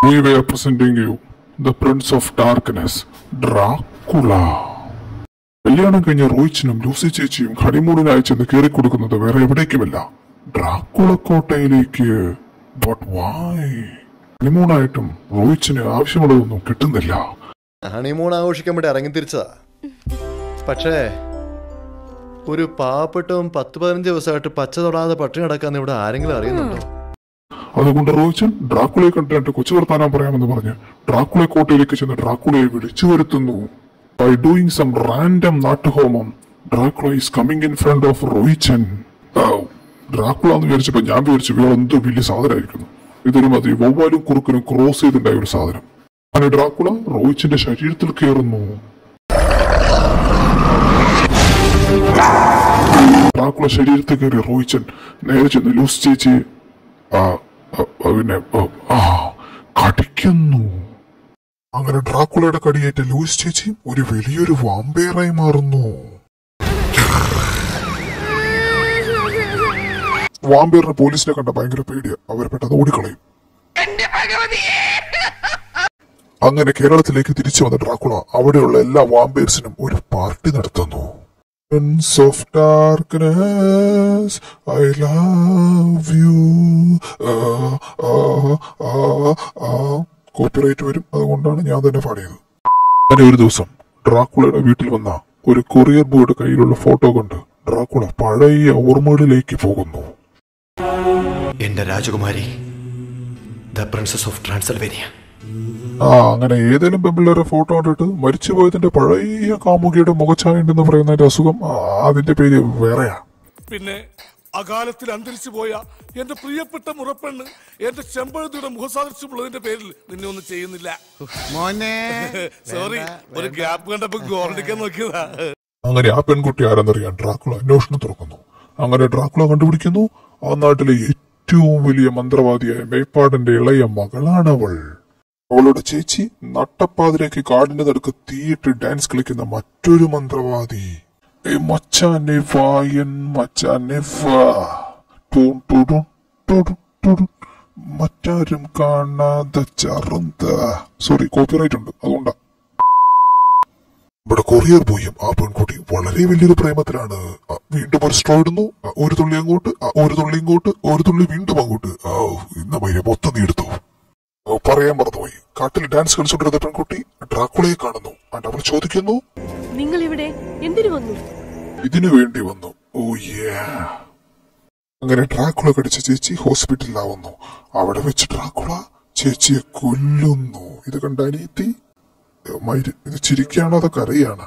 We were presenting you the Prince of Darkness, Dracula. കല്യാണം കഴിഞ്ഞ റോയിച്ചിനും Lucy ചേച്ചിയും ഹണിമൂണിനായി ചെന്ന് കയറിക്കൊടുക്കുന്നത് വേറെ എവിടേക്കുമല്ല ഡ്രാക്കുള കോട്ടയിലേക്ക് ബട്ട് വായ് ഹണിമൂണായിട്ടും റോയിച്ചിന് ആവശ്യമുള്ളതൊന്നും കിട്ടുന്നില്ല ഹണിമൂൺ ആഘോഷിക്കാൻ വേണ്ടി ഇറങ്ങി തിരിച്ചതാ പക്ഷേ ഒരു പാവപ്പെട്ടവും പത്ത് പതിനഞ്ച് ദിവസമായിട്ട് പച്ച തൊടാതെ പട്ടിണി കിടക്കാന്ന് ഇവിടെ ആരെങ്കിലും അറിയുന്നുണ്ടോ അതുകൊണ്ട് റോയിച്ചൻ ഡ്രാക്കുളയെ കണ്ടിട്ട് കൊച്ചു വർത്താനം പറയാമെന്ന് പറഞ്ഞ് ഡ്രാക്കുളെ കോട്ടയിലേക്ക് ചെന്ന് ഡ്രാക്കുളയെ വിളിച്ചു വരുത്തുന്നു ബൈ ഡൂയിങ് സം റാൻഡം നാട്ടുഹോമം Dracula is coming in front of Roychan Dracula എന്ന് വിചാരിച്ചപ്പോ ഞാൻ വിചാരിച്ചു ഇയാൾ എന്തോ വലിയ സാധനമായിരിക്കുന്നു ഇതൊരു മതി വവ്വാലും കുറുക്കനും ക്രോസ് ചെയ്തിട്ടുണ്ടായ ഒരു സാധനം അങ്ങനെ ഡ്രാക്കുള റോയിച്ചിന്റെ ശരീരത്തിൽ കയറുന്നു ഡ്രാക്കുള ശരീരത്തിൽ കയറി റോയിച്ചൻ നേരെ ചെന്ന് ലൂസ് ചേച്ചി ആ, ആ, ആ, പിന്നെ ആ, ആ കടിക്കുന്നു അങ്ങനെ ഡ്രാക്കുളയുടെ കടിയേറ്റ ലൂയിസ് ചേച്ചിയും ഒരു വലിയൊരു വാമ്പയറായി മാറുന്നു വാമ്പയറിന് പോലീസിനെ കണ്ട ഭയങ്കര പേടിയാ അവർ പെട്ടെന്ന് ഓടിക്കളയും അങ്ങനെ കേരളത്തിലേക്ക് തിരിച്ചു വന്ന ഡ്രാക്കുള അവിടെയുള്ള എല്ലാ വാമ്പയർസിനും ഒരു പാർട്ടി നടത്തുന്നു Prince of darkness, I love you. Copyright വരും അതുകൊണ്ടാണ് ഞാൻ തന്നെ പാടിയത് അങ്ങനെ ഒരു ദിവസം ഡ്രാക്കുളയുടെ വീട്ടിൽ വന്ന ഒരു കൊറിയർ ബോയുടെ കയ്യിലുള്ള ഫോട്ടോ കണ്ട് ഡ്രാക്കുള പഴയ ഓർമ്മകളിലേക്ക് പോകുന്നു എന്റെ രാജകുമാരി ദ പ്രിൻസസ് ഓഫ് ട്രാൻസൽവേനിയ ആ അങ്ങനെ ഏതെങ്കിലും പെമ്പിള്ളേരെ ഫോട്ടോ കണ്ടിട്ട് മരിച്ചുപോയതിന്റെ പഴയ കാമുകിയുടെ മുഖച്ഛായ ഉണ്ടെന്ന് പറയുന്നതിന്റെ അസുഖം ആ, അതിന്റെ പേര് വേറെയാ പിന്നെ അകാലത്തിൽ അന്തരിച്ചു പോയ എന്റെ പ്രിയപ്പെട്ട മുറപ്പെണ്ണ് എന്റെ ചെമ്പഴുതിയുടെ മുഖസാദൃശ്യമുള്ളതിന്റെ പേരിൽ നിന്നെ ഒന്നും ചെയ്യുന്നില്ല മോനെ സോറി ഒരു ഗ്യാപ്പ് കണ്ടപ്പോ ഗോൾഡിക്കാൻ നോക്കിയതാ അങ്ങനെ ആ പെൺകുട്ടി ആരെന്നറിയാൻ ഡ്രാക്കുള അന്വേഷണം തുറക്കുന്നു അങ്ങനെ ഡ്രാക്കുള കണ്ടുപിടിക്കുന്നു ആ നാട്ടിലെ ഏറ്റവും വലിയ മന്ത്രവാദിയായ മേപ്പാടന്റെ ഇളയ മകളാണ് അവൾ അവളുടെ ചേച്ചി നട്ടപ്പാതിലേക്ക് കാടിന്റെ നടുക്ക് തീയിട്ട് ഡാൻസ് കളിക്കുന്ന മറ്റൊരു മന്ത്രവാദി ഏ മച്ചാനെ വായൻ മച്ചാനെ വാ ടൂൺ ടൂടും ടൂടും ടൂടും. മറ്റാരും കാണാതെ ചറുന്ത സോറി കോപ്പിറൈറ്റ് ഉണ്ട് അതുകൊണ്ടാ ഇവിടെ കൊറിയർ ബോയും ആ പെൺകുട്ടി വളരെ വലിയൊരു പ്രേമത്തിലാണ് ആ, വീണ്ടും ഒരു സ്ട്രോ ഇടുന്നു ആ, ഒരു തുള്ളി അങ്ങോട്ട് ആ, ഒരു തുള്ളി ഇങ്ങോട്ട് ഒരു തുള്ളി വീണ്ടും അങ്ങോട്ട് ആ, ഇന്ന മൈര മൊത്തം നീ എടുത്തു ഓ, പറയാൻ മറന്നുപോയി കാട്ടിൽ ഡാൻസ് കളിച്ചുകൊണ്ടിരുന്ന പെൺകുട്ടി ഡ്രാക്കുളയെ കാണുന്നു and അവൾ ചോദിക്കുന്നു നിങ്ങൾ ഇവിടെ എന്തിനു വന്നു ഇതിനു വേണ്ടി വന്നു ഓ യാ അങ്ങനെ ഡ്രാക്കുള കടിച്ച ചേച്ചി ഹോസ്പിറ്റലിലാവുന്നു അവിടെ വെച്ച് ഡ്രാക്കുള ചേച്ചിയെ കൊല്ലുന്നു ഇത് കണ്ട അനിയത്തി മൈര് ഇത് ചിരിക്കാണോ അതോ കരയാണ്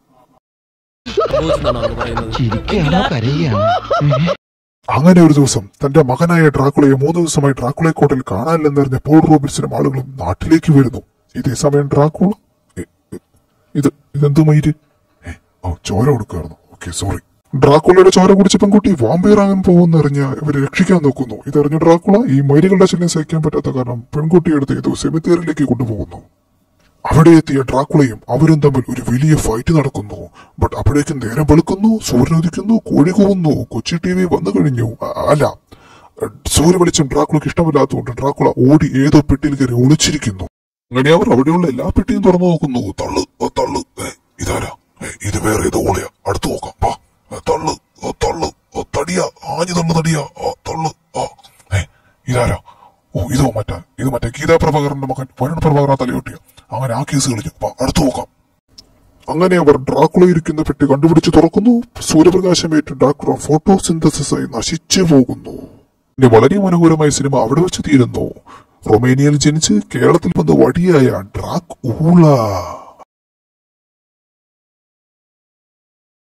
ചിരിക്കുകയാണോ കരയുകയാണോ അങ്ങനെ ഒരു ദിവസം തന്റെ മകനായ ഡ്രാക്കുളയെ മൂന്ന് ദിവസമായി ഡ്രാക്കുളെ കോട്ടിൽ കാണാനില്ലെന്നറിഞ്ഞ പോൾ റോബിൻസിനും ആളുകളും നാട്ടിലേക്ക് വരുന്നു ഇതേ സമയം ഡ്രാക്കുള എ, എ, ഇത് ഇതെന്തു മയിര് ഏ, ഓ ചോര കൊടുക്കായിരുന്നു ഓക്കെ സോറി ഡ്രാക്കുളയുടെ ചോര കുടിച്ച പെൺകുട്ടി വാമ്പയറാകാൻ പോകുന്നറിഞ്ഞ് ഇവരെ രക്ഷിക്കാൻ നോക്കുന്നു ഇതറിഞ്ഞ ഡ്രാക്കുള ഈ മൈരുകളുടെ ശല്യം സഹിക്കാൻ പറ്റാത്ത കാരണം പെൺകുട്ടിയെ എടുത്ത് ഏതോ സെമിത്തേറിലേക്ക് കൊണ്ടുപോകുന്നു അവിടെ എത്തിയ ഡ്രാക്കുളയും അവരും തമ്മിൽ ഒരു വലിയ ഫൈറ്റ് നടക്കുന്നു ബട്ട് അപ്പോഴേക്കും നേരം വെളുക്കുന്നു സൂര്യൻ ഉദിക്കുന്നു കോഴി കൂവുന്നു കൊച്ചി ടി വി വന്നു കഴിഞ്ഞു അ- അല്ല സൂര്യ വെളിച്ചം ഡ്രാക്കുളക്ക് ഇഷ്ടമില്ലാത്തതുകൊണ്ട് ഡ്രാക്കുള ഓടി ഏതോ പെട്ടിയിൽ കയറി ഒളിച്ചിരിക്കുന്നു അങ്ങനെ അവർ അവിടെയുള്ള എല്ലാ പെട്ടിയും തുറന്നു നോക്കുന്നു തള്ളു ഓ, തള്ളു ഏ, ഇതാരാ ഏ, ഇത് വേറെ ഏതോ ഓളയാ അടുത്തു നോക്കാം വാ ഏ, തള്ളു ഓ, തള്ളു ഓ, തടിയ ആഞ്ഞു തള്ളു തടിയ ആ, തള്ളു ആ ഏ, ഇതാരാ ഓ ഇതോ മറ്റാ ഇത് മറ്റേ ഗീതാ പ്രഭാകരന്റെ മകൻ വരുൺ പ്രഭാകരൻ തലയൊട്ടിയ അങ്ങനെ ആ കേസ് കളിച്ചു വാ, അടുത്തു നോക്കാം അങ്ങനെ അവർ ഡ്രാക്കുള ഇരിക്കുന്ന പെട്ടി കണ്ടുപിടിച്ച് തുറക്കുന്നു സൂര്യപ്രകാശമേറ്റ് ഡ്രാക്കുള ഫോട്ടോസിന്തസിസ് ആയി നശിച്ചു പോകുന്നു പിന്നെ വളരെ മനോഹരമായ സിനിമ അവിടെ വെച്ച് തീരുന്നു റൊമേനിയയിൽ ജനിച്ച് കേരളത്തിൽ വന്ന് വടിയായ ഡ്രാക്ക് ഊള